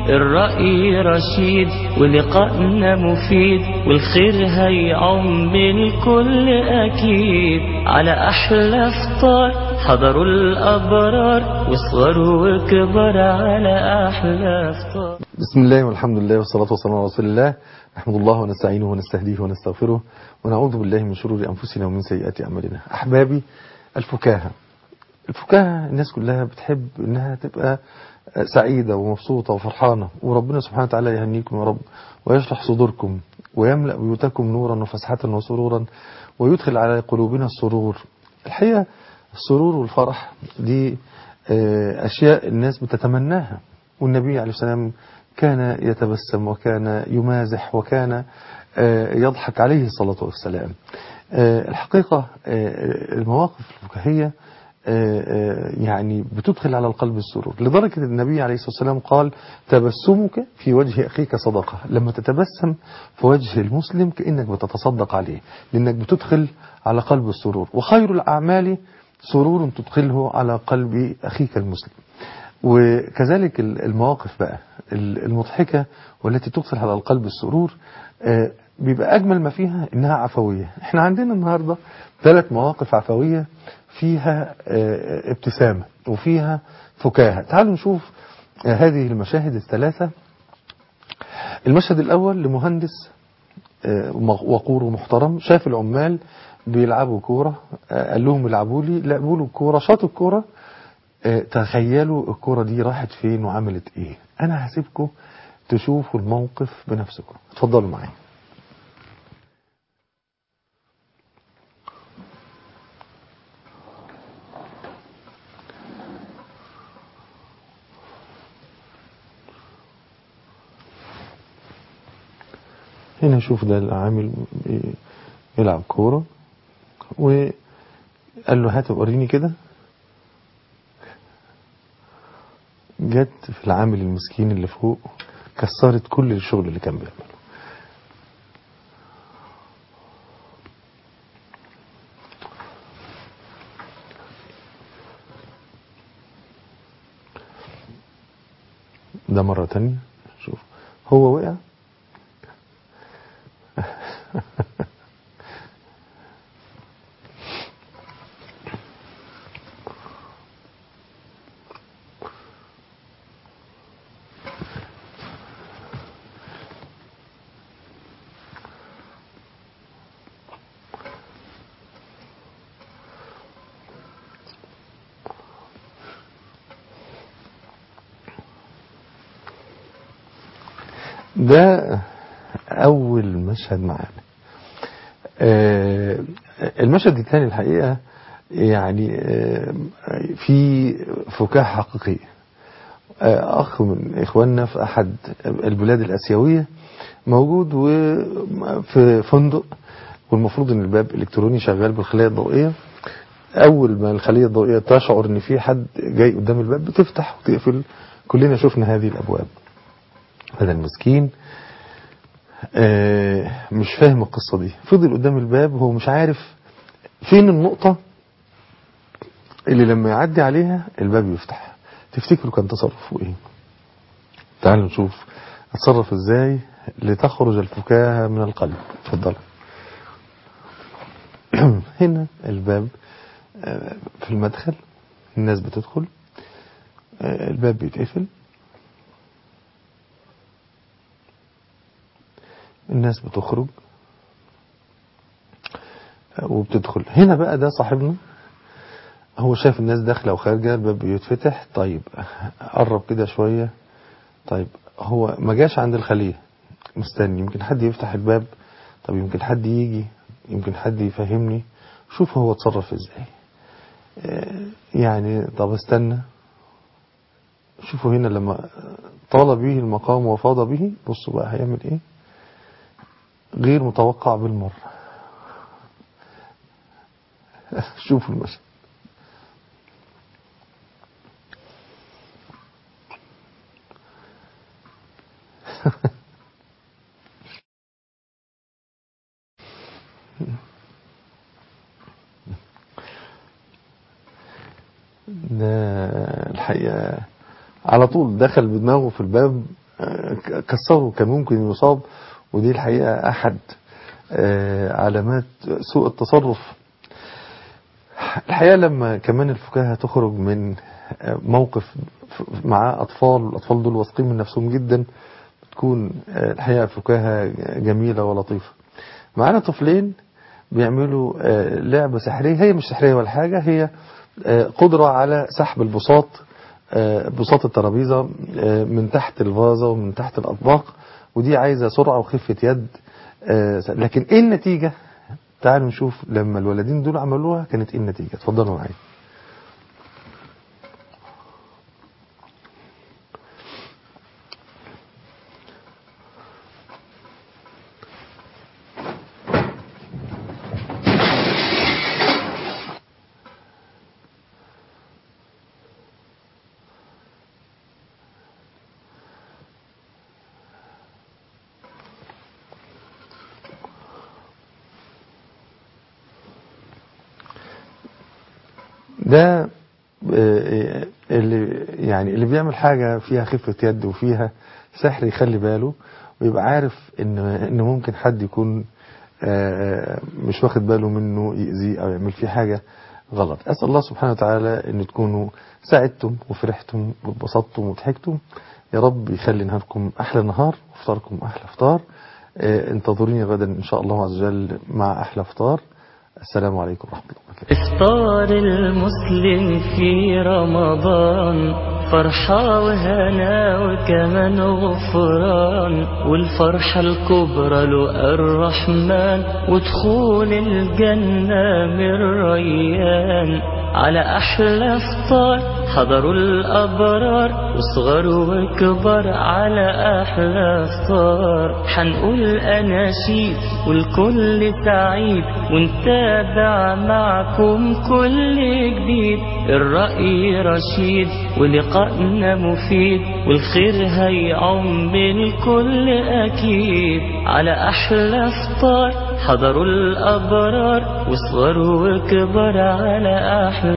الرأي رشيد ولقائنا مفيد والخير هيعم الكل أكيد على أحلى فطار حضروا الأبرار وصغروا وكبر على أحلى فطار بسم الله والحمد لله والصلاة والسلام على رسول الله نحمد الله ونستعينه ونستهديه ونستغفره ونعوذ بالله من شرور أنفسنا ومن سيئات أعمالنا أحبابي الفكاهة الفكاهة الناس كلها بتحب إنها تبقى سعيدة ومبسوطة وفرحانة وربنا سبحانه وتعالى يهنيكم يا رب ويشرح صدوركم ويملأ بيوتكم نورا وفسحة وسرورا ويدخل على قلوبنا السرور الحقيقة السرور والفرح دي أشياء الناس بتتمناها والنبي عليه السلام كان يتبسم وكان يمازح وكان يضحك عليه الصلاة والسلام الحقيقة المواقف الفكاهية يعني بتدخل على القلب السرور لدرجة النبي عليه الصلاة والسلام قال تبسمك في وجه أخيك صدقة لما تتبسم في وجه المسلم كأنك بتتصدق عليه لأنك بتدخل على قلب السرور وخير الأعمال سرور تدخله على قلب أخيك المسلم وكذلك المواقف بقى المضحكة والتي تدخل على القلب السرور بيبقى أجمل ما فيها إنها عفوية احنا عندنا النهاردة ثلاث مواقف عفوية فيها ابتسامة وفيها فكاهة تعالوا نشوف هذه المشاهد الثلاثة المشهد الأول لمهندس وقور ومحترم شاف العمال بيلعبوا كورة قال لهم العبوا لي لعبوا له الكورة شاطوا الكورة تخيلوا الكورة دي راحت فين وعملت ايه انا هسيبكم تشوفوا الموقف بنفسكم اتفضلوا معايا هنا شوف ده العامل يلعب كورة وقال له هات وريني كده جت في العامل المسكين اللي فوق كسرت كل الشغل اللي كان بيعمله ده مرة تانية شوف هو وقع ده أول مشهد معانا المشهد الثاني الحقيقة يعني في فكاهة حقيقية أخ من إخواننا في أحد البلاد الأسيوية موجود في فندق والمفروض ان الباب الكتروني شغال بالخلية الضوئية اول ما الخلية الضوئية تشعر ان في حد جاي قدام الباب بتفتح وتقفل كلنا شفنا هذه الابواب هذا المسكين مش فاهم القصة دي فضل قدام الباب هو مش عارف فين النقطة اللي لما يعدي عليها الباب يفتح تفتكروا كان تصرفه ايه تعالوا نشوف اتصرف ازاي لتخرج الفكاهة من القلب اتفضل هنا الباب في المدخل الناس بتدخل الباب بيتقفل الناس بتخرج وبتدخل هنا بقى ده صاحبنا هو شايف الناس داخله وخارجه الباب بيتفتح طيب قرب كده شويه طيب هو ما جاش عند الخليه مستني يمكن حد يفتح الباب طب يمكن حد يجي يمكن حد يفهمني شوف هو اتصرف ازاي يعني طب استنى شوفوا هنا لما طال به المقام وفاض به بصوا بقى هيعمل ايه غير متوقع بالمرة شوفوا المشهد ده الحقيقة على طول دخل بدماغه في الباب كسره كان ممكن يصاب ودي الحقيقة أحد علامات سوء التصرف الحقيقة لما كمان الفكاهة تخرج من موقف مع أطفال والأطفال دول واثقين من نفسهم جدا بتكون الحقيقة فكاهة جميلة ولطيفة معانا طفلين بيعملوا لعبة سحرية هي مش سحرية ولا حاجة هي قدرة على سحب البساط بساط الترابيزة من تحت الفازة ومن تحت الأطباق ودي عايزة سرعة وخفة يد لكن ايه النتيجة تعالوا نشوف لما الولدين دول عملوها كانت ايه النتيجة اتفضلوا معايا ده اللي يعني اللي بيعمل حاجة فيها خفة يد وفيها سحر يخلي باله ويبقى عارف ان ان ممكن حد يكون مش واخد باله منه يأذيه او يعمل فيه حاجة غلط اسال الله سبحانه وتعالى ان تكونوا سعدتم وفرحتم واتبسطتم وضحكتم يا رب يخلي نهاركم احلى نهار وفطاركم احلى فطار انتظروني غدا ان شاء الله عز وجل مع احلى فطار السلام عليكم ورحمة الله وبركاته إفطار المسلم في رمضان فرحة وهنا وكمان غفران والفرحة الكبرى له الرحمن ودخول الجنة من ريان على أحلى فطار حضروا الأبرار وصغر وكبر على أحلى فطار حنقول أناشيد والكل سعيد ونتابع معكم كل جديد الرأي رشيد ولقائنا مفيد والخير هيعم الكل أكيد على أحلى فطار حضروا الأبرار وصغر وكبر على أحلى